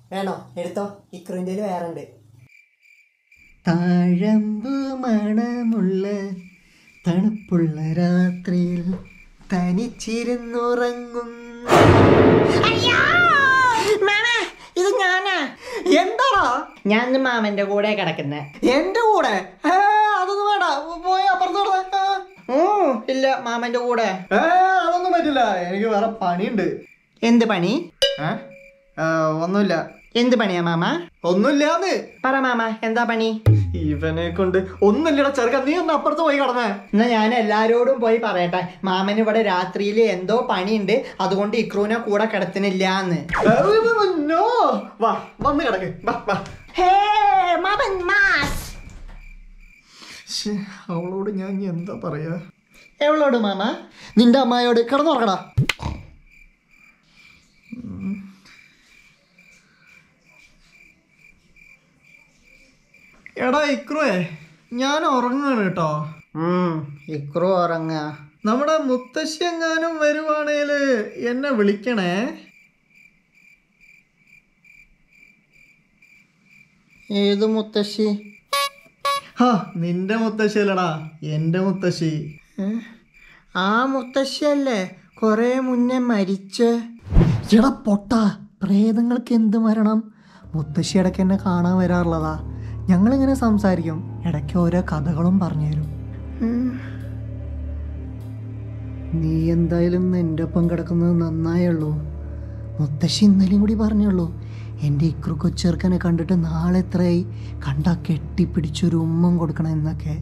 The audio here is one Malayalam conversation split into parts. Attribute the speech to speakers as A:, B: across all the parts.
A: വേണോ എടുത്തോ ഇക്രുവിൻ്റെ വേറെ ഉണ്ട്
B: താഴമ്പു മണമുള്ള തണുപ്പുള്ള രാത്രിയിൽ തനിച്ചിരുന്നുറങ്ങും ഇത് ഞാനാ എന്താടാ
A: ഞാൻ മാമന്റെ കൂടെ കിടക്കുന്നേ
B: എന്റെ കൂടെ ഏ, അതൊന്നും വേണ്ട പോയി അപ്പുറത്ത് കിടന്ന്. ആ.
A: ഇല്ല മാമന്റെ കൂടെ
B: ഏ, അതൊന്നും പറ്റില്ല എനിക്ക് വേറെ പണിയുണ്ട്
A: എന്ത് പണി
B: ഏ? ആ, ഒന്നുമില്ല
A: എന്ത് പണിയാ മാമ
B: ഒന്നുമില്ലാന്ന്
A: പറ മാമ എന്താ പണി
B: ഇവനെ കൊണ്ട് ഒന്നുമില്ലടാ ചെറുക്ക നീ ഒന്ന് അപ്പുറത്ത് പോയി കടന്നേ
A: എന്നാ ഞാൻ എല്ലാരോടും പോയി പറയട്ടെ മാമന് ഇവിടെ രാത്രിയിൽ എന്തോ പണിയുണ്ട് അതുകൊണ്ട് ഇക്രൂനെ കൂടെ കിടത്തുന്നില്ല എന്ന്
B: നോ വാ വന്ന് കിടക്ക് വാ വാ ശ്ശേ, അവളോട് ഞാൻ ഇനി എന്താ പറയാ
A: എവളോട് മാമ
B: നിന്റെ അമ്മായോട് കിടന്നുറങ്ങടാ എടാ ഇക്രുവേ ഞാൻ ഉറങ്ങാണ് കേട്ടോ
A: ഇക്രു ഉറങ്ങുക
B: നമ്മുടെ മുത്തശ്ശി എങ്ങാനും വരുവാണേല് എന്നെ വിളിക്കണേ
A: ഏത് മുത്തശ്ശി
B: ഹാ നിന്റെ മുത്തശ്ശി അല്ലടാ എന്റെ മുത്തശ്ശി
A: ആ മുത്തശ്ശിയല്ലേ കൊറേ മുന്നേ മരിച്ച്
B: എടാ പൊട്ട പ്രേതങ്ങൾക്ക് എന്ത് മരണം മുത്തശ്ശി ഇടയ്ക്ക് എന്നെ കാണാൻ വരാറുള്ളതാ ഞങ്ങളിങ്ങനെ സംസാരിക്കും ഇടയ്ക്ക് ഓരോ കഥകളും പറഞ്ഞു തരും നീ എന്തായാലും എൻ്റെ ഒപ്പം കിടക്കുന്നത് നന്നായുള്ളൂ മുത്തശ്ശി ഇന്നലെയും കൂടി പറഞ്ഞുള്ളൂ എൻ്റെ ഇക്രു കൊച്ചെറുക്കനെ കണ്ടിട്ട് നാളെ എത്രയായി കണ്ടാ കെട്ടിപ്പിടിച്ചൊരു ഉമ്മം കൊടുക്കണം എന്നൊക്കെ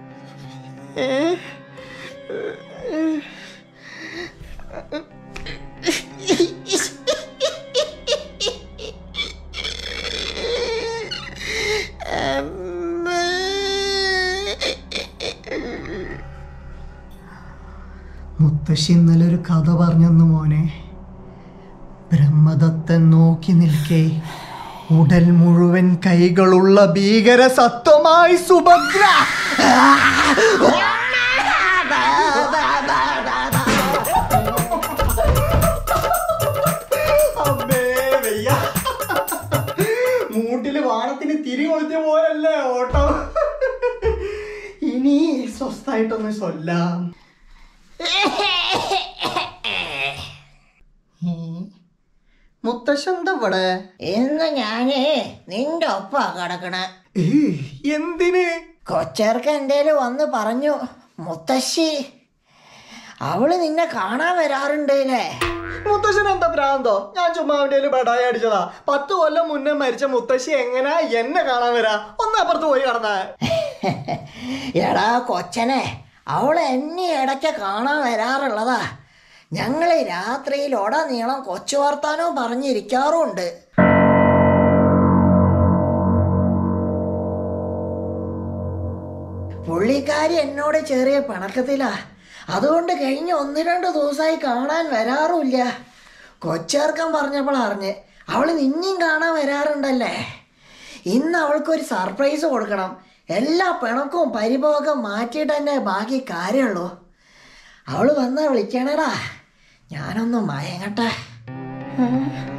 B: മുത്തശ്ശി ഇന്നലെ ഒരു കഥ പറഞ്ഞു മോനെ ബ്രഹ്മദത്തൻ നോക്കി നിൽക്കേ ഉടൽ മുഴുവൻ കൈകളുള്ള ഭീകര സത്വമായി സുഭദ്ര അമ്മേ, വയ്യ. മൂട്ടില് വാണത്തിന് തിരി കൊളുത്തിയ പോലല്ലേ ഓട്ടം ഇനി സ്വസ്ഥായിട്ടൊന്ന് ചൊല്ലാം മുത്തശ്ശ എന്താ ഇവിടെ
A: ഇന്ന് ഞാനേ നിന്റെ ഒപ്പാ കിടക്കണ
B: ഏയ്, എന്തിന്
A: കൊച്ചേർക്ക് എന്തേലും വന്ന് പറഞ്ഞു മുത്തശ്ശി അവള് നിന്നെ കാണാൻ വരാറുണ്ടല്ലേ
B: മുത്തശ്ശൻ എന്താ ഭ്രാന്തോ ഞാൻ ചുമ്മാ അവന്റെ ബടായി അടിച്ചതാ പത്ത് കൊല്ലം മുന്നേ മരിച്ച മുത്തശ്ശി എങ്ങനെ എന്നെ കാണാൻ വരാ ഒന്ന് അപ്പുറത്ത് പോയി കടന്ന
A: എടാ കൊച്ചനെ അവള് എന്നെ ഇടയ്ക്ക് കാണാൻ വരാറുള്ളതാ ഞങ്ങൾ രാത്രിയിൽ ഉടനീളം കൊച്ചു വർത്താനവും പറഞ്ഞിരിക്കാറുണ്ട് പുള്ളിക്കാരി എന്നോട് ചെറിയ പിണക്കത്തിലാ അതുകൊണ്ട് കഴിഞ്ഞ ഒന്ന് രണ്ട് ദിവസമായി കാണാൻ വരാറുമില്ല കൊച്ചേർക്കം പറഞ്ഞപ്പോൾ അറിഞ്ഞ് അവൾ നിന്നെയും കാണാൻ വരാറുണ്ടല്ലേ ഇന്ന് അവൾക്കൊരു സർപ്രൈസ് കൊടുക്കണം എല്ലാ പിണക്കവും പരിഭവവും മാറ്റിയിട്ട് തന്നെ ബാക്കി കാര്യമുള്ളൂ അവൾ വന്നാൽ വിളിക്കണടാ ഞാനൊന്ന് മയങ്ങട്ടെ